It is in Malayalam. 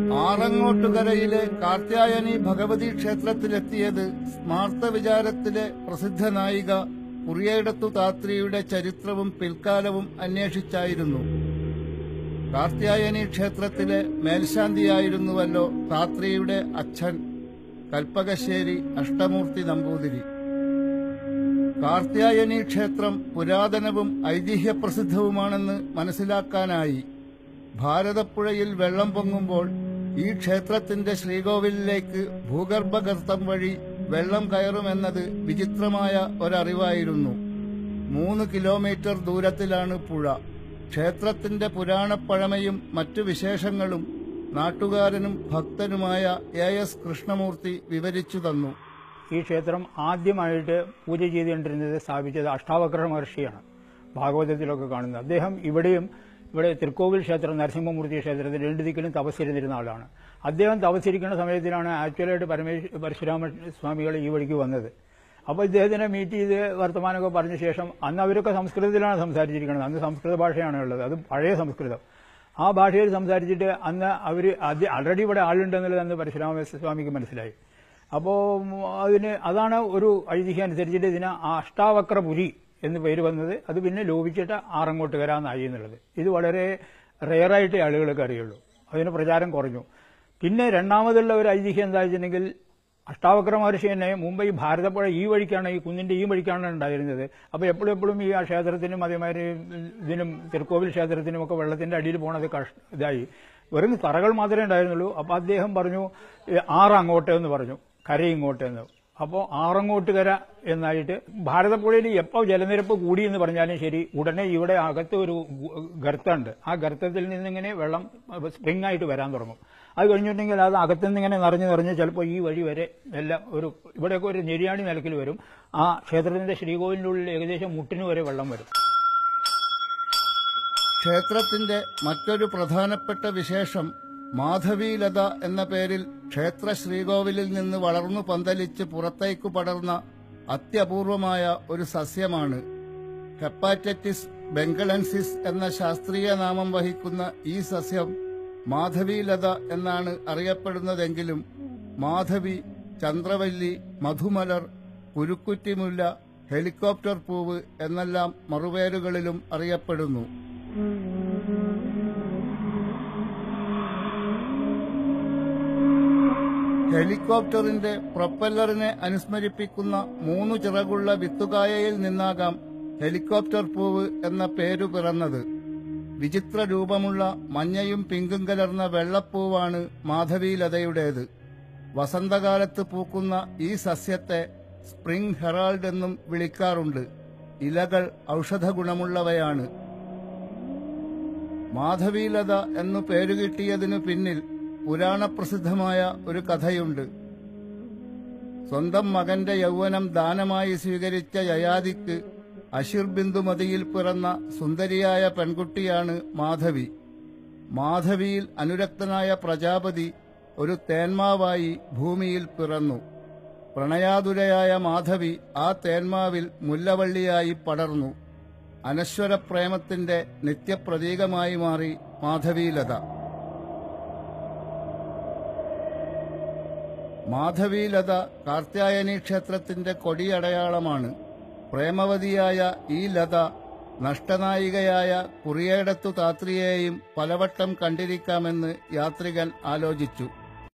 ആറങ്ങോട്ടുകരയിലെ കാർത്യായനി ഭഗവതി ക്ഷേത്രത്തിലെത്തിയത് സ്മാർത്ത വിചാരത്തിലെ പ്രസിദ്ധ നായിക കുറിയേടത്തു താത്രിയുടെ ചരിത്രവും പിൽക്കാലവും അന്വേഷിച്ചായിരുന്നു കാർത്യായനി ക്ഷേത്രത്തിലെ മേൽശാന്തിയായിരുന്നുവല്ലോ താത്രിയുടെ അച്ഛൻ കൽപ്പകശ്ശേരി അഷ്ടമൂർത്തി നമ്പൂതിരി കാർത്യായനി ക്ഷേത്രം പുരാതനവും ഐതിഹ്യപ്രസിദ്ധവുമാണെന്ന് മനസ്സിലാക്കാനായി ഭാരതപ്പുഴയിൽ വെള്ളം പൊങ്ങുമ്പോൾ ഈ ക്ഷേത്രത്തിന്റെ ശ്രീകോവിലിലേക്ക് ഭൂഗർഭഗർത്തം വഴി വെള്ളം കയറുമെന്നത് വിചിത്രമായ ഒരറിവായിരുന്നു മൂന്ന് കിലോമീറ്റർ ദൂരത്തിലാണ് പുഴ ക്ഷേത്രത്തിന്റെ പുരാണപ്പഴമയും മറ്റു വിശേഷങ്ങളും നാട്ടുകാരനും ഭക്തനുമായ എ എസ് കൃഷ്ണമൂർത്തി വിവരിച്ചു തന്നു ഈ ക്ഷേത്രം ആദ്യമായിട്ട് പൂജ ചെയ്തുകൊണ്ടിരുന്നത് സ്ഥാപിച്ചത് അഷ്ടാവക്ര മഹർഷിയാണ് ഭാഗവതത്തിലൊക്കെ കാണുന്നത് അദ്ദേഹം ഇവിടെയും ഇവിടെ തൃക്കോവിൽ ക്ഷേത്രം നരസിംഹമൂർത്തി ക്ഷേത്രത്തിൽ രണ്ട് ദിക്കിലും തപസ്സിരുന്നിരുന്ന ആളാണ് അദ്ദേഹം തപസ്സിരിക്കുന്ന സമയത്തിലാണ് ആക്ച്വലായിട്ട് പരമേശ്വര പരശുരാമ സ്വാമികൾ ഈ വഴിക്ക് വന്നത് അപ്പോൾ ഇദ്ദേഹത്തിനെ മീറ്റ് ചെയ്ത് വർത്തമാനമൊക്കെ പറഞ്ഞ ശേഷം അന്ന് അവരൊക്കെ സംസ്കൃതത്തിലാണ് സംസാരിച്ചിരിക്കുന്നത് അന്ന് സംസ്കൃത ഭാഷയാണ് ഉള്ളത് അത് പഴയ സംസ്കൃതം ആ ഭാഷയിൽ സംസാരിച്ചിട്ട് അന്ന് അവർ ആൾറെഡി ഇവിടെ ആളുണ്ടെന്നുള്ളത് അന്ന് പരശുരാമ സ്വാമിക്ക് മനസ്സിലായി അപ്പോൾ അതിന് അതാണ് ഒരു ഐതിഹ്യം അനുസരിച്ചിട്ട് ഇതിന് അഷ്ടാവക്രപുരി എന്ന് പേര് വന്നത് അത് പിന്നെ ലോപിച്ചിട്ട് ആറങ്ങോട്ടുകര എന്നായി എന്നുള്ളത് ഇത് വളരെ റെയറായിട്ട് ആളുകൾക്ക് അറിയുള്ളൂ അതിന് പ്രചാരം കുറഞ്ഞു പിന്നെ രണ്ടാമതുള്ള ഒരു ഐതിഹ്യം എന്താ വെച്ചിട്ടുണ്ടെങ്കിൽ അഷ്ടാവക്ര മഹർഷി തന്നെ മുമ്പ് ഈ ഭാരതപ്പുഴ ഈ വഴിക്കാണ് ഈ കുന്നിന്റെ ഈ വഴിക്കാണ് ഉണ്ടായിരുന്നത് അപ്പോൾ എപ്പോഴും എപ്പോഴും ഈ ആ ക്ഷേത്രത്തിനും അതേമാതിരി ഇതിനും തിരുക്കോവിൽ ക്ഷേത്രത്തിനും ഒക്കെ വെള്ളത്തിന്റെ അടിയിൽ പോണത് കഷ് ഇതായി വെറും തറകൾ മാത്രമേ ഉണ്ടായിരുന്നുള്ളൂ അപ്പോൾ അദ്ദേഹം പറഞ്ഞു "ഏ, ആറ് അങ്ങോട്ട് എന്ന് പറഞ്ഞു കര ഇങ്ങോട്ട് എന്ന് അപ്പോൾ ആറങ്ങോട്ടുകര എന്നായിട്ട് ഭാരതപ്പുഴയിൽ എപ്പോൾ ജലനിരപ്പ് കൂടി എന്ന് പറഞ്ഞാലും ശരി ഉടനെ ഇവിടെ അകത്ത് ഒരു ഗു- ഗർത്തമുണ്ട് ആ ഗർത്തത്തിൽ നിന്നിങ്ങനെ വെള്ളം സ്പ്രിംഗ് ആയിട്ട് വരാൻ തുടങ്ങും അത് കഴിഞ്ഞിട്ടുണ്ടെങ്കിൽ അത് അകത്തുനിന്ന് ഇങ്ങനെ നിറഞ്ഞു നിറഞ്ഞ് ചിലപ്പോൾ ഈ വഴി വരെ എല്ലാം ഒരു ഇവിടെയൊക്കെ ഒരു നെരിയാണി നിലക്കിൽ വരും ആ ക്ഷേത്രത്തിന്റെ ശ്രീകോവിലിൻ്റെ ഉള്ളിൽ ഏകദേശം മുട്ടിന് വരെ വെള്ളം വരും ക്ഷേത്രത്തിന്റെ മറ്റൊരു പ്രധാനപ്പെട്ട വിശേഷം മാധവീലത എന്ന പേരിൽ ക്ഷേത്ര ശ്രീകോവിലിൽ നിന്ന് വളർന്നു പന്തലിച്ച് പുറത്തേക്ക് പടർന്ന അത്യപൂർവമായ ഒരു സസ്യമാണ് ഹെപ്പാറ്റൈറ്റിസ് ബെങ്കലൻസിസ് എന്ന ശാസ്ത്രീയ നാമം വഹിക്കുന്ന ഈ സസ്യം മാധവീലത എന്നാണ് അറിയപ്പെടുന്നതെങ്കിലും മാധവി ചന്ദ്രവല്ലി മധുമലർ കുരുക്കുറ്റിമുല്ല ഹെലികോപ്റ്റർ പൂവ് എന്നെല്ലാം മറുപേരുകളിലും അറിയപ്പെടുന്നു ഹെലികോപ്റ്ററിന്റെ പ്രൊപ്പല്ലറിനെ അനുസ്മരിപ്പിക്കുന്ന മൂന്നു ചിറകുള്ള വിത്തുകായയിൽ നിന്നാകാം ഹെലികോപ്റ്റർ പൂവ് എന്ന പേരു പിറന്നത് വിചിത്ര രൂപമുള്ള മഞ്ഞയും പിങ്കും കലർന്ന വെള്ളപ്പൂവാണ് മാധവീലതയുടേത് വസന്തകാലത്ത് പൂക്കുന്ന ഈ സസ്യത്തെ സ്പ്രിംഗ് ഹെറാൾഡ് എന്നും വിളിക്കാറുണ്ട് ഇലകൾ ഔഷധഗുണമുള്ളവയാണ് മാധവീലത എന്നു പേരുകിട്ടിയതിനു പിന്നിൽ പുരാണപ്രസിദ്ധമായ ഒരു കഥയുണ്ട് സ്വന്തം മകന്റെ യൗവനം ദാനമായി സ്വീകരിച്ച യയാതിക്ക് അശിർബിന്ദുമതിയിൽ പിറന്ന സുന്ദരിയായ പെൺകുട്ടിയാണ് മാധവി മാധവിയിൽ അനുരക്തനായ പ്രജാപതി ഒരു തേന്മാവായി ഭൂമിയിൽ പിറന്നു പ്രണയാതുരയായ മാധവി ആ തേന്മാവിൽ മുല്ലവള്ളിയായി പടർന്നു അനശ്വര പ്രേമത്തിന്റെ നിത്യപ്രതീകമായി മാറി മാധവീലത മാധവീലത കാർത്യായനി ക്ഷേത്രത്തിന്റെ കൊടിയടയാളമാണ് പ്രേമവതിയായ ഈ ലത നഷ്ടനായികയായ കുറിയേടത്തു താത്രിയെയും പലവട്ടം കണ്ടിരിക്കാമെന്ന് യാത്രികൻ ആലോചിച്ചു